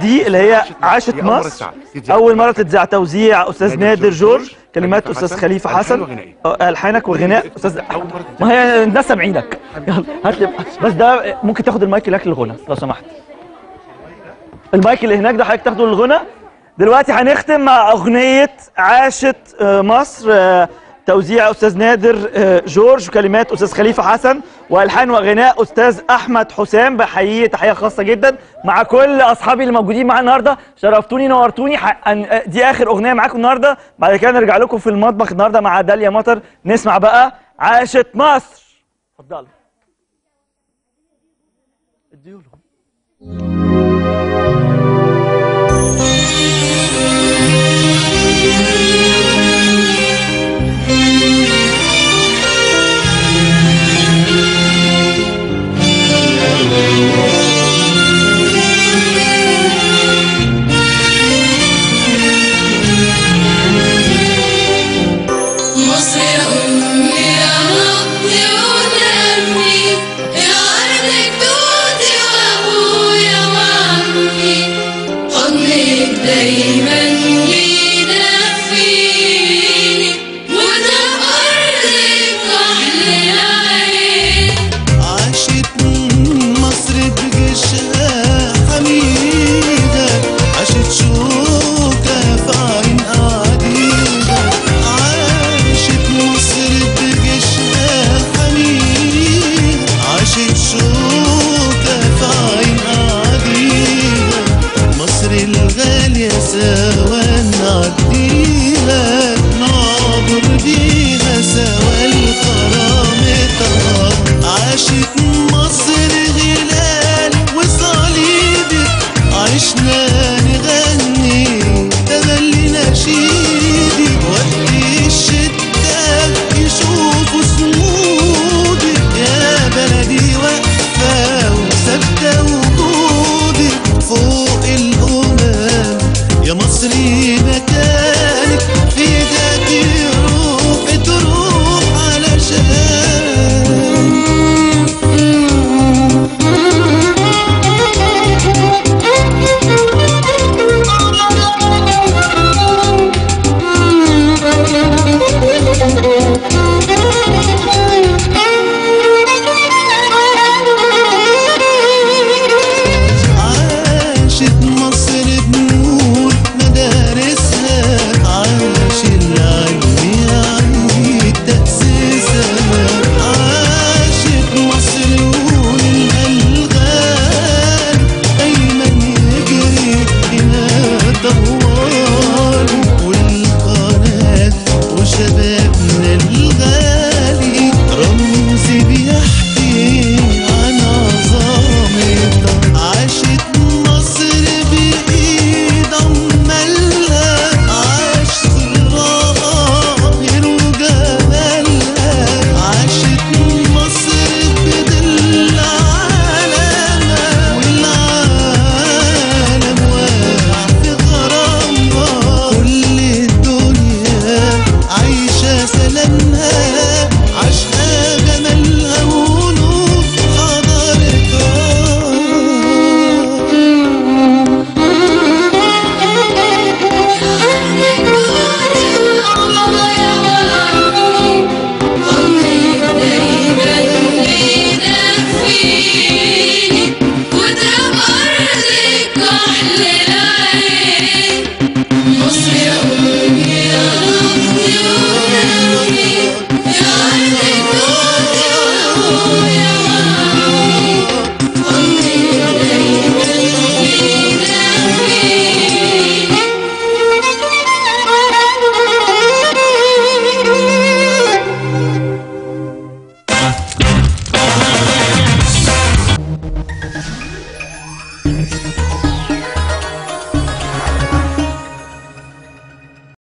دي اللي هي عاشت مصر اول مره تتذاع توزيع استاذ نادر جورج كلمات استاذ خليفه حسن آه، الحانك وغناء استاذ ما هي الناس سامعينك يلا هات لي بس ده ممكن تاخد المايك هناك للغنى لو سمحت المايك اللي هناك ده حضرتك تاخده للغنى دلوقتي هنختم مع اغنيه عاشت آه، مصر آه، توزيع استاذ نادر آه، جورج وكلمات استاذ خليفه حسن والحان وغناء استاذ احمد حسام بحييه تحيه خاصه جدا مع كل اصحابي اللي موجودين معايا النهارده شرفتوني نورتوني ح- أن- آه، دي اخر اغنيه معاكم النهارده بعد كده نرجع لكم في المطبخ النهارده مع داليا مطر نسمع بقى عاشت مصر اتفضلوا اديله